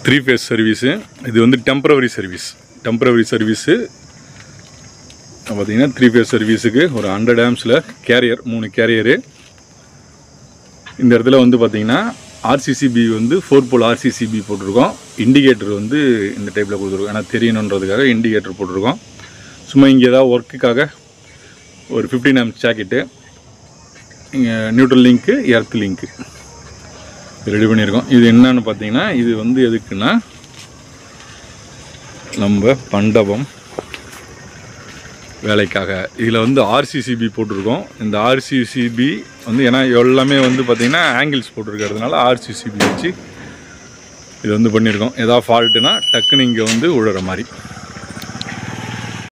three phase service இது வந்து temporary service temporary service பார்த்தீங்கன்னா த்ரீ ஃபேஸ் சர்வீஸுக்கு ஒரு ஹண்ட்ரட் ஆம்ஸில் கேரியர் மூணு கேரியரு இந்த இடத்துல வந்து பார்த்தீங்கன்னா ஆர்சிசிபி வந்து ஃபோர் போல் ஆர்சிசிபி போட்டிருக்கோம் இண்டிகேட்டர் வந்து இந்த டைப்பில் கொடுத்துருக்கோம் ஏன்னா தெரியணுன்றதுக்காக இண்டிகேட்டர் போட்டிருக்கோம் சும்மா இங்கே ஏதாவது ஒர்க்குக்காக ஒரு ஃபிஃப்டின் ஆம்ஸ் ஜாக்கெட்டு இங்கே neutral link earth link ready பண்ணியிருக்கோம் இது என்னன்னு பார்த்தீங்கன்னா இது வந்து எதுக்குன்னா நம்ம மண்டபம் வேலைக்காக இதில் வந்து ஆர்சிசிபி போட்டிருக்கோம் இந்த ஆர்சிசிபி வந்து ஏன்னா எல்லாமே வந்து பார்த்திங்கன்னா ஆங்கிள்ஸ் போட்டிருக்கிறதுனால ஆர்சிசிபி வச்சு இது வந்து பண்ணியிருக்கோம் ஏதாவது ஃபால்ட்டுனா டக்குன்னு இங்கே வந்து விழுற மாதிரி